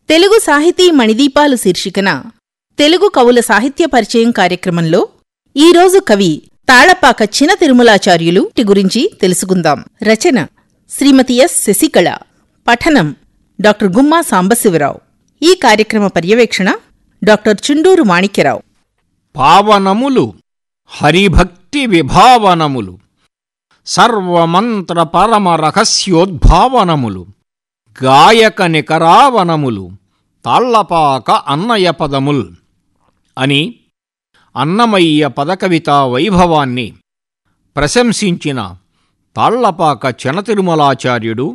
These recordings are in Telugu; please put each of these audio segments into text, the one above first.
తెలుగు సాహితీ మణిదీపాలు శీర్షికన తెలుగు కవుల సాహిత్య పరిచయం కార్యక్రమంలో ఈరోజు కవి తాళపాక చిన తిరుమలాచార్యులు టి గురించి తెలుసుకుందాం రచన శ్రీమతి ఎస్ శశికళ పఠనం డాక్టర్ గుమ్మా సాంబశివరావు ఈ కార్యక్రమ పర్యవేక్షణ డాక్టర్ చుండూరు మాణిక్యరావు పావనములు హరిభక్తి విభావనములు సర్వమంత్ర పరమ రహస్యోద్భావనములు గాయక నికరావనములు తాళ్లపాక అన్నయ పదముల్ అని అన్నమయ్య పదకవితా వైభవాన్ని ప్రశంసించిన తాళ్లపాక చనతిరుమలాచార్యుడు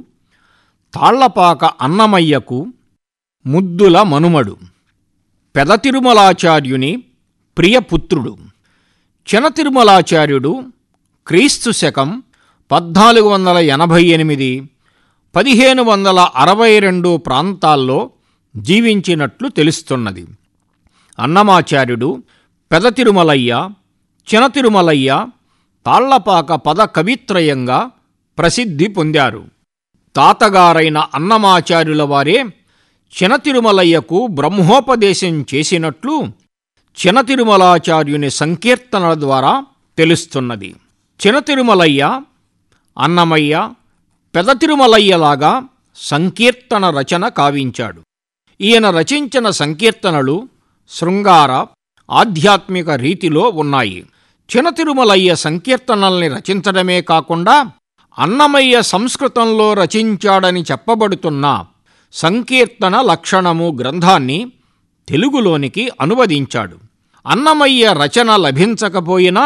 తాళ్లపాక అన్నమయ్యకు ముద్దుల మనుమడు పెదతిరుమలాచార్యుని ప్రియపుత్రుడు చనతిరుమలాచార్యుడు క్రీస్తు శకం పద్నాలుగు వందల ఎనభై ఎనిమిది పదిహేను వందల అరవై రెండు ప్రాంతాల్లో జీవించినట్లు తెలుస్తున్నది అన్నమాచార్యుడు పెదతిరుమలయ్య చినతిరుమలయ్య తాళ్లపాక పద కవిత్రయంగా ప్రసిద్ధి పొందారు తాతగారైన అన్నమాచార్యుల వారే చినతిరుమలయ్యకు బ్రహ్మోపదేశం చేసినట్లు చినతిరుమలాచార్యుని సంకీర్తనల ద్వారా తెలుస్తున్నది చినతిరుమలయ్య అన్నమయ్య పెదతిరుమలయ్యలాగా సంకీర్తన రచన కావించాడు ఈయన రచించిన సంకీర్తనలు శృంగార ఆధ్యాత్మిక రీతిలో ఉన్నాయి చినతిరుమలయ్య సంకీర్తనల్ని రచించడమే కాకుండా అన్నమయ్య సంస్కృతంలో రచించాడని చెప్పబడుతున్న సంకీర్తన లక్షణము గ్రంథాన్ని తెలుగులోనికి అనువదించాడు అన్నమయ్య రచన లభించకపోయినా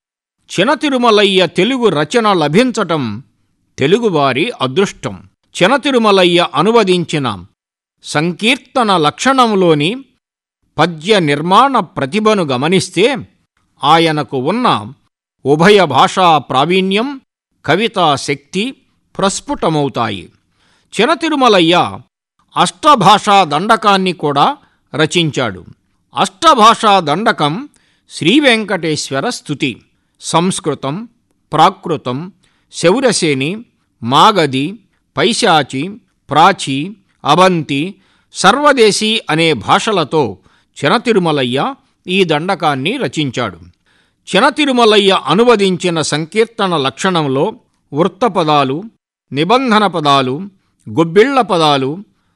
చినతిరుమలయ్య తెలుగు రచన లభించటం తెలుగువారి అదృష్టం చినతిరుమలయ్య అనువదించిన సంకీర్తన లక్షణంలోని పద్య నిర్మాణ ప్రతిభను గమనిస్తే ఆయనకు ఉన్న ఉభయ భాషా ప్రావీణ్యం కవితా శక్తి ప్రస్ఫుటమవుతాయి చినతిరుమలయ్య అష్టభాషా దండకాన్ని కూడా రచించాడు అష్టభాషా దండకం శ్రీవెంకటేశ్వర స్థుతి సంస్కృతం ప్రాకృతం శౌరసేని మాగధి పైశాచి ప్రాచి అవంతి సర్వదేశీ అనే భాషలతో చినతిరుమలయ్య ఈ దండకాన్ని రచించాడు చినతిరుమలయ్య అనువదించిన సంకీర్తన లక్షణంలో వృత్తపదాలు నిబంధన పదాలు గొబ్బిళ్ల పదాలు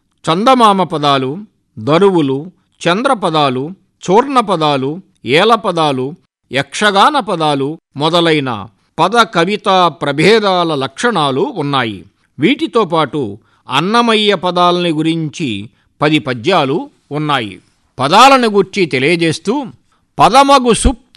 చందమామ పదాలు దరువులు చంద్రపదాలు చూర్ణపదాలు ఏలపదాలు యక్షగాన పదాలు మొదలైన పద కవితా ప్రభేదాల లక్షణాలు ఉన్నాయి వీటితో పాటు అన్నమయ్య పదాలని గురించి పది పద్యాలు ఉన్నాయి పదాలను గుర్చి తెలియజేస్తూ పదమగు సుప్తి